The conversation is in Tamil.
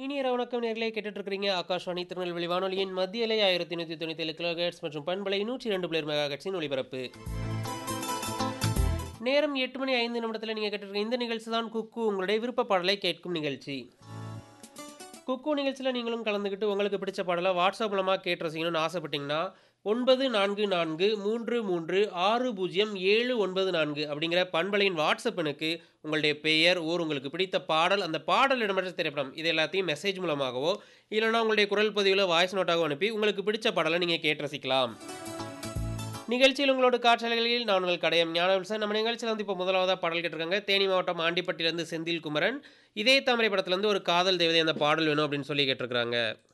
இனிய வணக்கம் நேர்களே கேட்டுட்டு இருக்கிறீங்க ஆகாஷ்வாணி திருநெல்வேலி வானொலியின் மத்திய அலை ஆயிரத்தி நூற்றி தொண்ணூற்றி ஏழு கிலோஹெட்ஸ் மற்றும் பண்பலை நூற்றி ரெண்டு பிளேர் மெகா கட்சியின் ஒளிபரப்பு நேரம் எட்டு மணி ஐந்து நிமிடத்தில் நீங்கள் கேட்டிருக்க இந்த நிகழ்ச்சி தான் குக்கு உங்களுடைய விருப்ப பாடலை கேட்கும் நிகழ்ச்சி குக்கு நிகழ்ச்சியில் நீங்களும் கலந்துக்கிட்டு உங்களுக்கு பிடிச்ச பாடலை வாட்ஸ்அப் மூலமாக கேட்டு ரசிக்கணும்னு ஆசைப்பட்டீங்கன்னா ஒன்பது நான்கு நான்கு மூன்று மூன்று ஆறு பூஜ்ஜியம் ஏழு ஒன்பது நான்கு அப்படிங்கிற பண்பலையின் வாட்ஸ்அப் எனக்கு உங்களுடைய பெயர் ஊர் உங்களுக்கு பிடித்த பாடல் அந்த பாடல் இடம்பெற்ற திரைப்படம் இது எல்லாத்தையும் மெசேஜ் மூலமாகவோ இல்லைனா உங்களுடைய குரல் பதிவில் வாய்ஸ் நோட்டாகவோ அனுப்பி உங்களுக்கு பிடிச்ச பாடலை நீங்கள் கேட்டு ரசிக்கலாம் நிகழ்ச்சியில் உங்களோட காற்றலைகளில் நான் உங்கள் கடையம் ஞானவில்சன் நம்ம நிகழ்ச்சியில் வந்து இப்போ முதலாவதாக பாடல் கேட்டிருக்காங்க தேனி மாவட்டம் ஆண்டிப்பட்டியிலேருந்து செந்தில் குமரன் இதே தாமரை படத்துலேருந்து ஒரு காதல் தேவதை அந்த பாடல் வேணும் அப்படின்னு சொல்லி கேட்டிருக்காங்க